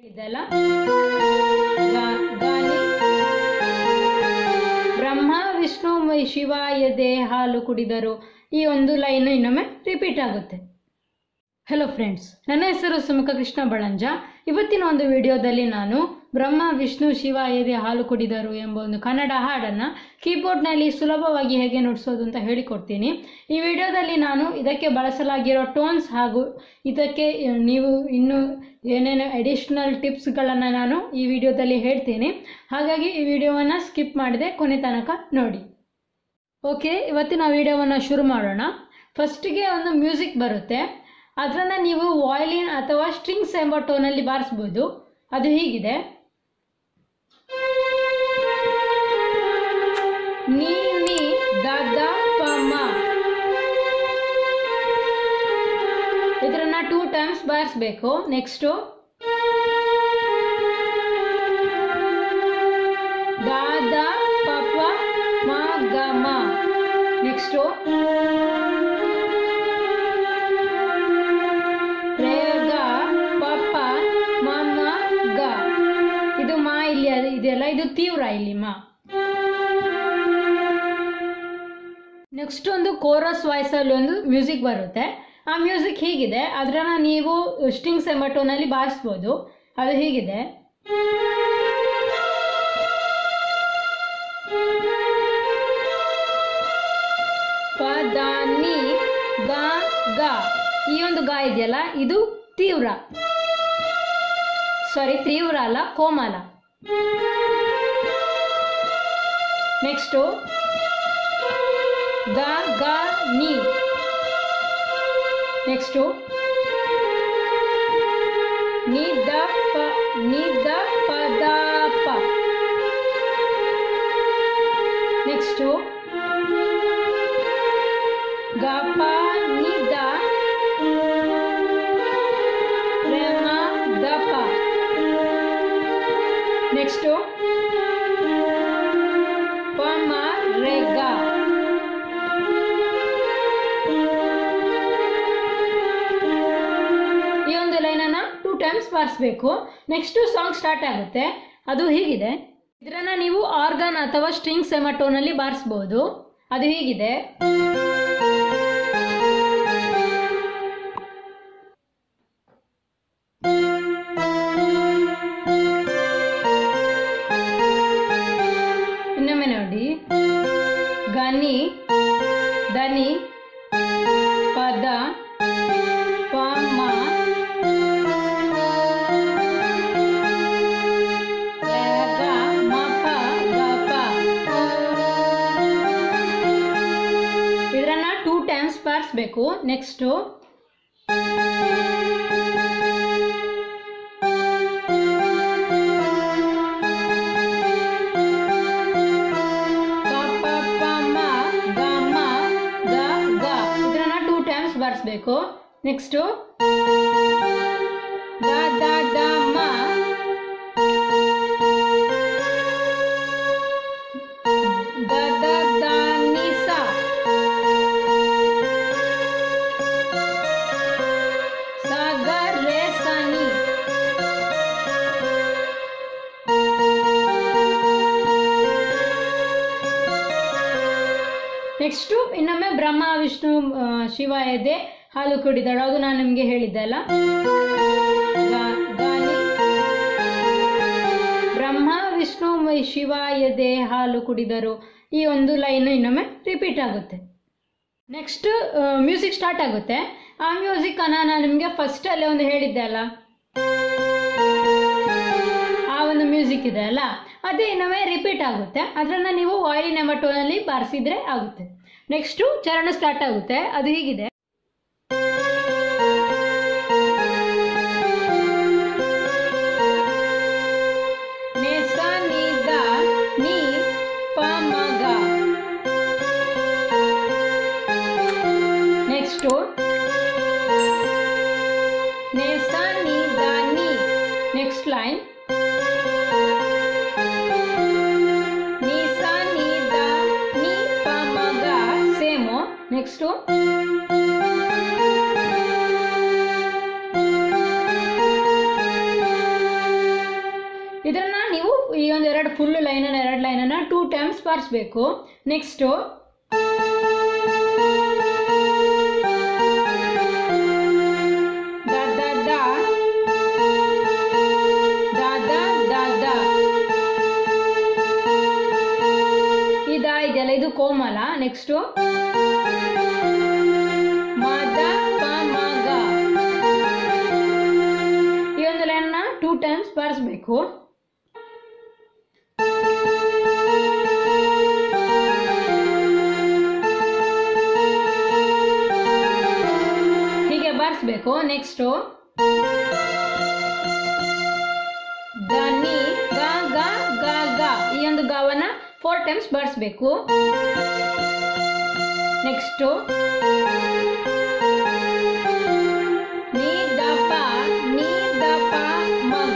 ಹೇಳಿದ್ದಲ್ಲ ಗಾ- ಗಾಲಿ ಬ್ರಹ್ಮ ವಿಷ್ಣು ಮ- ಶಿವಾಯದೆ ಹಾಲು ಕುಡಿದರು ಈ ಒಂದು ಲೈನ್ ಇನ್ನೊಮ್ಮೆ ರಿಪೀಟ್ ಆಗುತ್ತೆ ಹಲೋ ಫ್ರೆಂಡ್ಸ್ ನನ್ನ ಹೆಸರು ಸುಮುಖ ಕೃಷ್ಣ ಬಳಂಜ ಇವತ್ತಿನ ಒಂದು ವಿಡಿಯೋದಲ್ಲಿ ನಾನು ಬ್ರಹ್ಮ ವಿಷ್ಣು ಶಿವ ಎದೆ ಹಾಲು ಕುಡಿದರು ಎಂಬ ಒಂದು ಕನ್ನಡ ಹಾಡನ್ನು ಕೀಬೋರ್ಡ್ನಲ್ಲಿ ಸುಲಭವಾಗಿ ಹೇಗೆ ನುಡಿಸೋದು ಅಂತ ಹೇಳಿಕೊಡ್ತೀನಿ ಈ ವಿಡಿಯೋದಲ್ಲಿ ನಾನು ಇದಕ್ಕೆ ಬಳಸಲಾಗಿರೋ ಟೋನ್ಸ್ ಹಾಗೂ ಇದಕ್ಕೆ ಅಹ್, ನೀವು ಇನ್ನು ಏನೇನು ಅಡಿಷ್ನಲ್ ಟಿಪ್ಸ್ಗಳನ್ನು ನಾನು ಈ ವಿಡಿಯೋದಲ್ಲಿ ಹೇಳ್ತೀನಿ ಹಾಗಾಗಿ ಈ ವಿಡಿಯೋವನ್ನು ಸ್ಕಿಪ್ ಮಾಡದೆ ಕೊನೆ ತನಕ ನೋಡಿ ಓಕೆ ಇವತ್ತಿನ ವಿಡಿಯೋವನ್ನು ಶುರು ಮಾಡೋಣ ಫಸ್ಟಿಗೆ ಒಂದು ಮ್ಯೂಸಿಕ್ ಬರುತ್ತೆ ಅದನ್ನು ನೀವು ವಾಯ್ಲಿನ್ ಅಥವಾ ಸ್ಟ್ರಿಂಗ್ಸ್ ಎಂಬ ಟೋನಲ್ಲಿ ಬಾರಿಸ್ಬೋದು ಅದು ಹೀಗಿದೆ ನೀ ನೀ ದ ದ ಪ ಮ ಇದನ್ನ ಟೂ ಟೈಮ್ಸ್ ಬಾರಿಸ್ಬೇಕು ನೆಕ್ಸ್ಟು ದ ದ ಪ ಪ ಮ ಗ ಮ ನೆಕ್ಸ್ಟು ರೇ ಗ ಪ ಪ ಮ ಮ ಗ ಇದು ಮಾ ಇಲ್ಲಿ ಅದ್- ಇದೆಯಲ್ಲ ಇದು ತೀವ್ರ ಇಲ್ಲಿ ಮಾ ನೆಕ್ಸ್ಟ್ ಒಂದು ಕೋರಸ್ ವಾಯ್ಸಲ್ಲಿ ಒಂದು ಮ್ಯೂಸಿಕ್ ಬರುತ್ತೆ ಆ ಮ್ಯೂಸಿಕ್ ಹೀಗಿದೆ ಅದನ್ನ ನೀವು ಸ್ಟ್ರಿಂಗ್ಸ್ ಎಂಬ ಟೋನಲ್ಲಿ ಬಾರಿಸ್ಬೋದು ಅದು ಹೀಗಿದೆ ಪ ದ ನಿ ಗ ಗ ಈ ಒಂದು ಗ ಇದೆಯಲ್ಲ ಇದು ತೀವ್ರ ಸಾರಿ ತೀವ್ರ ಅಲ್ಲ ಕೋಮಲ ನೆಕ್ಸ್ಟು ಗ ಗ ನಿ ನೆಕ್ಸ್ಟು ನಿ ದ ಪ ನಿ ದ ಪ ದ ಪ ನೆಕ್ಸ್ಟು ಗ ಪ ನಿ ದ ಪ್ರೇಮ ದ ಪ ನೆಕ್ಸ್ಟು ಪ ಮ ರೆ ಗ ಈ ಒಂದು ಲೈನನ್ನು ಟೂ ಟೈಮ್ಸ್ ಬಾರಿಸ್ಬೇಕು ನೆಕ್ಸ್ಟು ಸಾಂಗ್ ಸ್ಟಾರ್ಟ್ ಆಗುತ್ತೆ ಅದು ಹೀಗಿದೆ ಇದನ್ನ ನೀವು ಆರ್ಗನ್ ಅಥವಾ ಸ್ಟ್ರಿಂಗ್ಸ್ ಎಂಬ ಟೋನಲ್ಲಿ ಬಾರಿಸ್ಬೋದು ಅದು ಹೀಗಿದೆ ಇನ್ನೊಮ್ಮೆ ನೋಡಿ ಗನಿ ದನಿ ಪದ ಪಮ ಗ ಮ ಪ ಗ ಪ ಇದನ್ನ ಟೂ ಟೈಮ್ಸ್ ಬಾರಿಸ್ಬೇಕು ನೆಕ್ಸ್ಟು ಪ ಪ ಪ ಮ ಗ ಮ ಗ ಗ ಇದನ್ನ ಟೂ ಟೈಮ್ಸ್ ಬಾರಿಸ್ಬೇಕು ನೆಕ್ಸ್ಟು ದ ದ ದ ಮ ದ ದ ದ ನಿ ಸ ಸ ಗ ರೆ ಸ ನಿ ನೆಕ್ಸ್ಟು ಇನ್ನೊಮ್ಮೆ ಬ್ರಹ್ಮ ವಿಷ್ಣು ಆ, ಶಿವ ಎದೆ ಹಾಲು ಕುಡಿದಳು ಅದು ನಾನು ನಿಮಗೆ ಹೇಳಿದ್ದೆ ಅಲ್ಲ ಗ- ಗಾಲಿ ಬ್ರಹ್ಮ ವಿಷ್ಣು ಮ- ಶಿವ ಎದೆ ಹಾಲು ಕುಡಿದರು ಈ ಒಂದು ಲೈನ್ ಇನ್ನೊಮ್ಮೆ ರಿಪೀಟ್ ಆಗುತ್ತೆ ನೆಕ್ಸ್ಟ್ ಮ್ಯೂಸಿಕ್ ಸ್ಟಾರ್ಟ್ ಆಗುತ್ತೆ ಆ ಮ್ಯೂಸಿಕ್ಕನ್ನು ನಾನು ನಿಮಗೆ ಫಸ್ಟಲ್ಲೇ ಒಂದು ಹೇಳಿದ್ದೆ ಅಲ್ಲ ಆ ಒಂದು ಮ್ಯೂಸಿಕ್ ಇದೆ ಅಲ್ಲ ಅದೇ ಇನ್ನೊಮ್ಮೆ ರಿಪೀಟ್ ಆಗುತ್ತೆ ಅದನ್ನು ನೀವು ವಾಯಿಲಿನ ಎಂಬ ಟೋನಲ್ಲಿ ಬಾರಿಸಿದ್ರೆ ಆಗುತ್ತೆ ನೆಕ್ಸ್ಟು ಚರಣ ಸ್ಟಾರ್ಟ್ ಆಗುತ್ತೆ ಅದು ಹೀಗಿದೆ ನೆ ಸ ನಿ ದ ನಿ ಪ ಮ ಗ ನೆಕ್ಸ್ಟು ನೆ ಸ ನಿ ದ ನಿ ನೆಕ್ಸ್ಟ್ ಲೈನ್ ನಿ ಸ ನಿ ದ ನಿ ಪ ಮ ಗ ಸೇಮು ನೆಕ್ಸ್ಟು ಇದನ್ನ ನೀವು ಈ ಒಂದು ಎರಡು ಫುಲ್ ಲೈನನ್ನು ಎರಡು ಲೈನನ್ನು ಟೂ ಟೈಮ್ಸ್ ಬಾರಿಸ್ಬೇಕು ನೆಕ್ಸ್ಟು ದ ದ ದ ದ ದ ದ ದ ಇದ ಇದೆಯಲ್ಲ ಇದು ಕೋಮಲ ನೆಕ್ಸ್ಟು ಮ ದ ಪ ಮ ಗ ಈ ಒಂದು ಲೈನ್ನ ಟೂ ಟೈಮ್ಸ್ ಬಾರಿಸ್ಬೇಕು ಹೀಗೆ ಬಾರಿಸ್ಬೇಕು ನೆಕ್ಸ್ಟು ದನಿ ಗ ಗ ಗ ಗ ಈ ಒಂದು ಗಾವನ್ನ ಫೋರ್ ಟೈಮ್ಸ್ ಬಾರಿಸ್ಬೇಕು ನೆಕ್ಸ್ಟು ನೀ ದ ಪ ನೀ ದ ಪ ಮಗ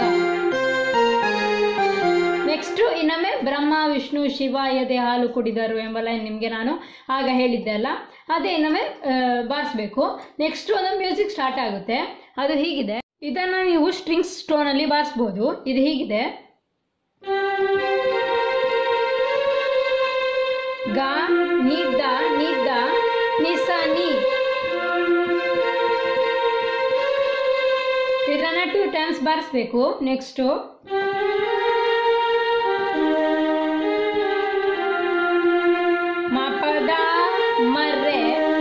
ನೆಕ್ಸ್ಟು ಇನ್ನೊಮ್ಮೆ ಬ್ರಹ್ಮ ವಿಷ್ಣು ಶಿವ ಎದೆ ಹಾಲು ಕುಡಿದರು ಎಂಬ ಲೈನ್ ನಿಮಗೆ ನಾನು ಆಗ ಹೇಳಿದ್ದೆ ಅಲ್ಲ ಅದೇ ಇನ್ನೊಮ್ಮೆ ಬಾರಿಸ್ಬೇಕು ನೆಕ್ಸ್ಟ್ ಒಂದು ಮ್ಯೂಸಿಕ್ ಸ್ಟಾರ್ಟ್ ಆಗುತ್ತೆ ಅದು ಹೀಗಿದೆ ಇದನ್ನು ನೀವು ಸ್ಟ್ರಿಂಗ್ಸ್ ಸ್ಟೋನಲ್ಲಿ ಬಾರಿಸ್ಬೋದು ಇದು ಹೀಗಿದೆ ಗ ನಿದ್ದ ನಿದ್ದ ನಿಸ ನಿ ಇದನ್ನ ಟೂ ಟೈಮ್ಸ್ ಬಾರಿಸ್ಬೇಕು ನೆಕ್ಸ್ಟು ಮಪದ ಮರ್ರೆ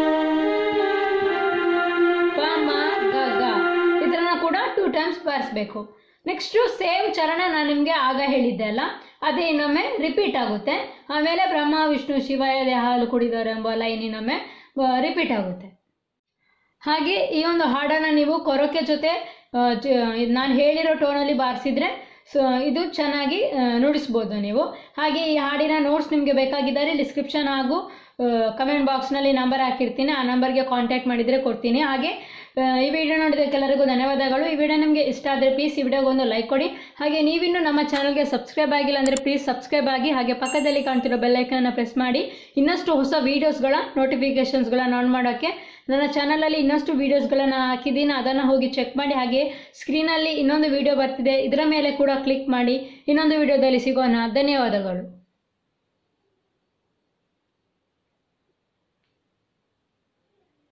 ಪ ಮ ಗ ಗ ಇದನ್ನ ಕೂಡ ಟೂ ಟೈಮ್ಸ್ ಬಾರಿಸ್ಬೇಕು ನೆಕ್ಸ್ಟು ಸೇಮ್ ಚರಣ ನಾನು ನಿಮಗೆ ಆಗ ಹೇಳಿದ್ದೆ ಅಲ್ಲ ಅದೇ ಇನ್ನೊಮ್ಮೆ ರಿಪೀಟ್ ಆಗುತ್ತೆ ಆಮೇಲೆ ಬ್ರಹ್ಮ ವಿಷ್ಣು ಶಿವಾಯದೆ ಹಾಲು ಕುಡಿದರು ಎಂಬ ಲೈನ್ ಇನ್ನೊಮ್ಮೆ ರಿಪೀಟ್ ಆಗುತ್ತೆ ಹಾಗೆ ಈ ಒಂದು ಹಾಡನ್ನು ನೀವು ಕೊರಕೆ ಜೊತೆ ನಾನು ಹೇಳಿರೋ ಟೋನಲ್ಲಿ ಬಾರಿಸಿದ್ರೆ ಸೊ ಇದು ಚೆನ್ನಾಗಿ ಆ, ನುಡಿಸ್ಬೋದು ನೀವು ಹಾಗೆ ಈ ಹಾಡಿನ ನೋಟ್ಸ್ ನಿಮಗೆ ಬೇಕಾಗಿದ್ದರೆ ಡಿಸ್ಕ್ರಿಪ್ಷನ್ ಹಾಗೂ ಕಮೆಂಟ್ ಬಾಕ್ಸ್ನಲ್ಲಿ ನಂಬರ್ ಹಾಕಿರ್ತೀನಿ ಆ ನಂಬರ್ಗೆ ಕಾಂಟ್ಯಾಕ್ಟ್ ಮಾಡಿದರೆ ಕೊಡ್ತೀನಿ ಹಾಗೆ ಆ, ಈ ವಿಡಿಯೋ ನೋಡಿದ್ದಕ್ಕೆಲ್ಲರಿಗೂ ಧನ್ಯವಾದಗಳು ಈ ವಿಡಿಯೋ ನಿಮಗೆ ಇಷ್ಟ ಆದರೆ ಪ್ಲೀಸ್ ಈ ವಿಡಿಯೋಗೆ ಒಂದು ಲೈಕ್ ಕೊಡಿ ಹಾಗೆ ನೀವಿನ್ನೂ ನಮ್ಮ ಚಾನಲ್ಗೆ ಸಬ್ಸ್ಕ್ರೈಬ್ ಆಗಿಲ್ಲ ಅಂದರೆ ಪ್ಲೀಸ್ ಸಬ್ಸ್ಕ್ರೈಬ್ ಆಗಿ ಹಾಗೆ ಪಕ್ಕದಲ್ಲಿ ಕಾಣ್ತಿರೋ ಬೆಲ್ಲೈಕನ್ನ ಪ್ರೆಸ್ ಮಾಡಿ ಇನ್ನಷ್ಟು ಹೊಸ ವೀಡಿಯೋಸ್ಗಳ ನೋಟಿಫಿಕೇಷನ್ಸ್ಗಳನ್ನ ಆನ್ ಮಾಡೋಕ್ಕೆ ನನ್ನ ಚಾನಲಲ್ಲಿ ಇನ್ನಷ್ಟು ವೀಡಿಯೋಸ್ಗಳನ್ನು ಹಾಕಿದ್ದೀನಿ ಅದನ್ನು ಹೋಗಿ ಚೆಕ್ ಮಾಡಿ ಹಾಗೆ ಸ್ಕ್ರೀನಲ್ಲಿ ಇನ್ನೊಂದು ವಿಡಿಯೋ ಬರ್ತಿದೆ ಇದರ ಮೇಲೆ ಕೂಡ ಕ್ಲಿಕ್ ಮಾಡಿ ಇನ್ನೊಂದು ವಿಡಿಯೋದಲ್ಲಿ ಸಿಗೋಣ ಧನ್ಯವಾದಗಳು